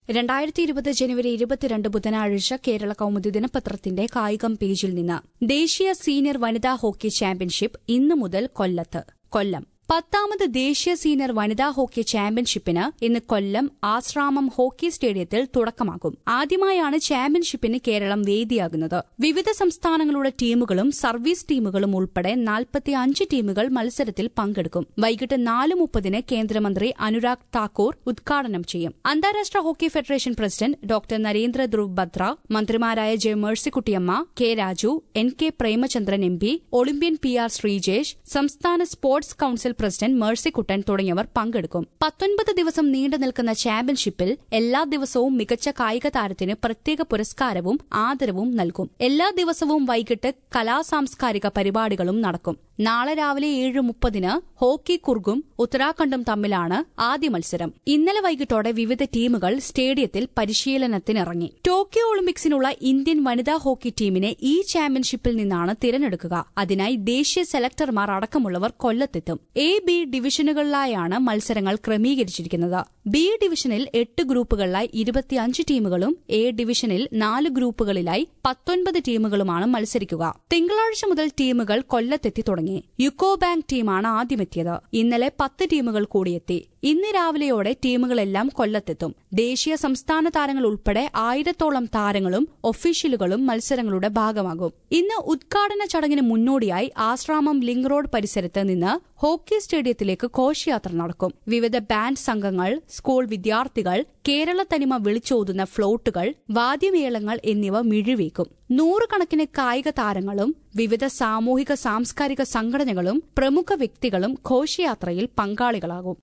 രണ്ടായിരത്തി ഇരുപത് ജനുവരി ഇരുപത്തിരണ്ട് ബുധനാഴ്ച കേരള കൌമുദി ദിനപത്രത്തിന്റെ കായികം പേജിൽ നിന്ന് ദേശീയ സീനിയർ വനിതാ ഹോക്കി ചാമ്പ്യൻഷിപ്പ് ഇന്നു മുതൽ കൊല്ലത്ത് കൊല്ലം പത്താമത് ദേശീയ സീനിയർ വനിതാ ഹോക്കി ചാമ്പ്യൻഷിപ്പിന് ഇന്ന് കൊല്ലം ആശ്രാമം ഹോക്കി സ്റ്റേഡിയത്തിൽ തുടക്കമാകും ആദ്യമായാണ് ചാമ്പ്യൻഷിപ്പിന് കേരളം വേദിയാകുന്നത് വിവിധ സംസ്ഥാനങ്ങളുടെ ടീമുകളും സർവീസ് ടീമുകളും ഉൾപ്പെടെ നാൽപ്പത്തി അഞ്ച് ടീമുകൾ മത്സരത്തിൽ പങ്കെടുക്കും വൈകിട്ട് നാല് മുപ്പതിന് കേന്ദ്രമന്ത്രി അനുരാഗ് താക്കൂർ ഉദ്ഘാടനം ചെയ്യും അന്താരാഷ്ട്ര hockey federation president doctor Narendra Dhruv Batra മന്ത്രിമാരായ J Mercykuttyamma K Raju N K Premachandran M P olympian P R Sreejesh സംസ്ഥാന സ്പോർട്സ് കൌൺസിൽ പ്രസിഡന്റ് മേഴ്സിക്കുട്ടൻ തുടങ്ങിയവർ പങ്കെടുക്കും പത്തൊൻപത് ദിവസം നീണ്ടു നിൽക്കുന്ന ചാമ്പ്യൻഷിപ്പിൽ എല്ലാ ദിവസവും മികച്ച കായിക താരത്തിന് പ്രത്യേക പുരസ്കാരവും ആദരവും നൽകും എല്ലാ ദിവസവും വൈകിട്ട് കലാസാംസ്കാരിക പരിപാടികളും നടക്കും നാളെ രാവിലെ ഏഴ് മുപ്പതിന് ഹോക്കി കുർഗും ഉത്തരാഖണ്ഡും തമ്മിലാണ് ആദ്യ മത്സരം ഇന്നലെ വൈകിട്ടോടെ വിവിധ ടീമുകൾ സ്റ്റേഡിയത്തിൽ പരിശീലനത്തിനിറങ്ങി ടോക്കിയോ ഒളിമ്പിക്സിനുള്ള ഇന്ത്യൻ വനിതാ ഹോക്കി ടീമിനെ ഈ ചാമ്പ്യൻഷിപ്പിൽ നിന്നാണ് തിരഞ്ഞെടുക്കുക അതിനായി ദേശീയ സെലക്ടർമാർ അടക്കമുള്ളവർ കൊല്ലത്തെത്തും എ ബി ഡിവിഷനുകളിലായാണ് മത്സരങ്ങൾ ക്രമീകരിച്ചിരിക്കുന്നത് ബി ഡിവിഷനിൽ എട്ട് ഗ്രൂപ്പുകളിലായി ഇരുപത്തിയഞ്ച് ടീമുകളും എ ഡിവിഷനിൽ നാല് ഗ്രൂപ്പുകളിലായി പത്തൊൻപത് ടീമുകളുമാണ് മത്സരിക്കുക തിങ്കളാഴ്ച മുതൽ ടീമുകൾ കൊല്ലത്തെത്തി തുടങ്ങി യുക്കോ ബാങ്ക് ടീമാണ് ആദ്യമെത്തിയത് ഇന്നലെ പത്ത് ടീമുകൾ കൂടിയെത്തി ഇന്ന് രാവിലെയോടെ ടീമുകളെല്ലാം കൊല്ലത്തെത്തും ദേശീയ സംസ്ഥാന താരങ്ങൾ ഉൾപ്പെടെ ആയിരത്തോളം താരങ്ങളും ഒഫീഷ്യലുകളും മത്സരങ്ങളുടെ ഭാഗമാകും ഇന്ന് ഉദ്ഘാടന ചടങ്ങിന് മുന്നോടിയായി ആശ്രാമം ലിങ്ക് റോഡ് പരിസരത്ത് നിന്ന് ഹോക്കി സ്റ്റേഡിയത്തിലേക്ക് ഘോഷയാത്ര നടക്കും വിവിധ ബാൻഡ് സംഘങ്ങൾ സ്കൂൾ വിദ്യാർത്ഥികൾ കേരള തനിമ വിളിച്ചോതുന്ന ഫ്ലോട്ടുകൾ വാദ്യമേളങ്ങൾ എന്നിവ മിഴിവേക്കും നൂറുകണക്കിന് കായിക താരങ്ങളും വിവിധ സാമൂഹിക സാംസ്കാരിക സംഘടനകളും പ്രമുഖ വ്യക്തികളും ഘോഷയാത്രയിൽ പങ്കാളികളാകും